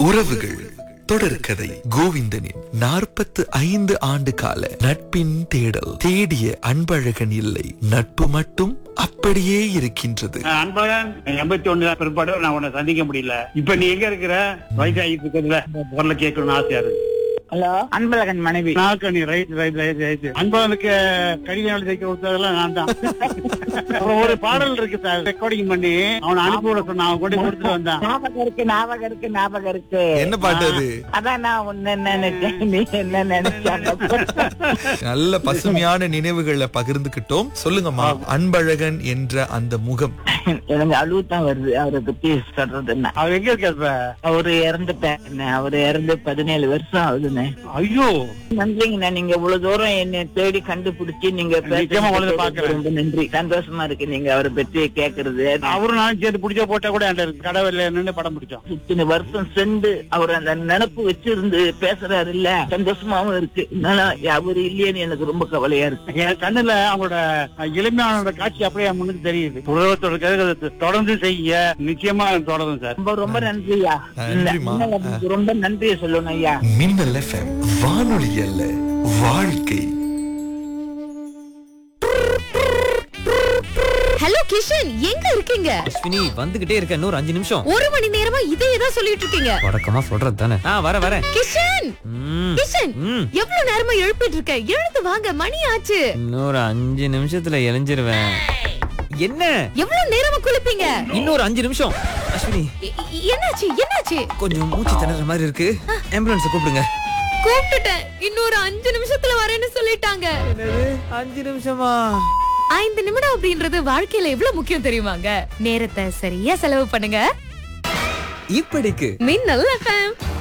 உறவுகள் தொடர்கதை கோவிந்தனின் நாற்பத்து ஐந்து ஆண்டு கால நட்பின் தேடல் தேடிய அன்பழகன் இல்லை நட்பு மட்டும் அப்படியே இருக்கின்றது அன்பழகன் எண்பத்தி ஒண்ணு பிற்பாடு நான் உன்னை சந்திக்க முடியல இப்ப நீ எங்க இருக்கிற வயசாகிட்டு இருக்கிறதுல குரல கேட்கணும்னு ஆசையா இருக்கு ஹலோ அன்பழகன் மனைவி நாக்கணி ரைட் ரைட் ரைட் ரைட் அன்பழகனுக்கு கடிதம் எழுதி தைக்க கொடுத்ததெல்லாம் நான் தான் அப்புறம் ஒரு பாடல் இருக்கு சார் ரெக்கார்டிங் பண்ணி அவனை அனுப்பி விட சொன்ன அவன் கொண்டு கொடுத்துட்டு வந்தான் ஞாபகம் இருக்கு ஞாபகம் இருக்கு ஞாபகம் இருக்கு என்ன பாட்டு அது அதான் நான் உன்ன நினைச்சேன் நீ என்ன நினைச்ச நல்ல பசுமையான நினைவுகளை பகிர்ந்துகிட்டோம் சொல்லுங்கம்மா அன்பழகன் என்ற அந்த முகம் எனக்கு அழுவு தான் வருது அவரை பத்தி சொல்றதுன்னா அவன் எங்க இருக்க இப்ப அவரு இறந்துட்டேன் அவரு இறந்து பதினேழு வருஷம் ஆகுதுண்ணே ஐயோ நன்றிங்கண்ணா நீங்க இவ்வளவு தூரம் என்னை தேடி கண்டுபிடிச்சு நீங்க நிச்சயமா உங்களை பேசுறது பார்க்கிறேன். ரொம்ப நன்றி சந்தோஷமா இருக்கு நீங்க அவரை பத்தி கேக்குறது அவரும் நானும் சேர்த்து பிடிச்ச போட்டா கூட என்கிட்ட இருக்கு கடவுள்ல நின்று படம் பிடிச்சோம் இத்தனை வருஷம் சென்று அவர் அந்த நினப்பு வச்சிருந்து பேசுறாரு இல்ல சந்தோஷமாவும் இருக்கு அதனால அவர் இல்லையேன்னு எனக்கு ரொம்ப கவலையா இருக்கு என் கண்ணுல அவங்களோட எளிமையான காட்சி அப்படியே என் முன்னுக்கு தெரியுது உலகத்தோட தொடர்ந்து செய்ய நிச்சயமா தொடரும் சார் ரொம்ப ரொம்ப நன்றியா நன்றிம்மா. இந்த அண்ணனுக்கு ரொம்ப நன்றியை சொல்லணும் ஐயா மின்னல் எஃப்எம் வானொலி அல்ல வாழ்க்கை ஹலோ கிஷன் எங்க இருக்கீங்க அஸ்வினி வந்துகிட்டே இருக்க இன்னொரு அஞ்சு நிமிஷம் ஒரு மணி நேரமா இதே தான் சொல்லிட்டு இருக்கீங்க வழக்கமா சொல்றது தானே ஆ வர வரேன் கிஷன் ம், கிஷன் ம். எவ்வளவு நேரமா எழுப்பிட்டு இருக்க எழுந்து வாங்க மணி ஆச்சு இன்னொரு அஞ்சு நிமிஷத்துல எழிஞ்சிருவேன் என்ன எவ்வளவு நேரமா குளிப்பீங்க இன்னொரு அஞ்சு நிமிஷம் அஸ்வினி எ- எ- என்னாச்சு என்னாச்சு கொஞ்சம் மூச்சு திணற மாதிரி இருக்கு ஆம்புலன்ஸ் கூப்பிடுங்க கூப்பிட்டுட்டேன் இன்னொரு அஞ்சு நிமிஷத்துல வரேன்னு சொல்லிட்டாங்க அஞ்சு நிமிஷமா ஐந்து நிமிடம் அப்படின்றது வாழ்க்கையில எவ்வளவு முக்கியம் தெரியுமாங்க நேரத்தை சரியா செலவு பண்ணுங்க இப்படிக்கு மின்னல் எஃப்எம்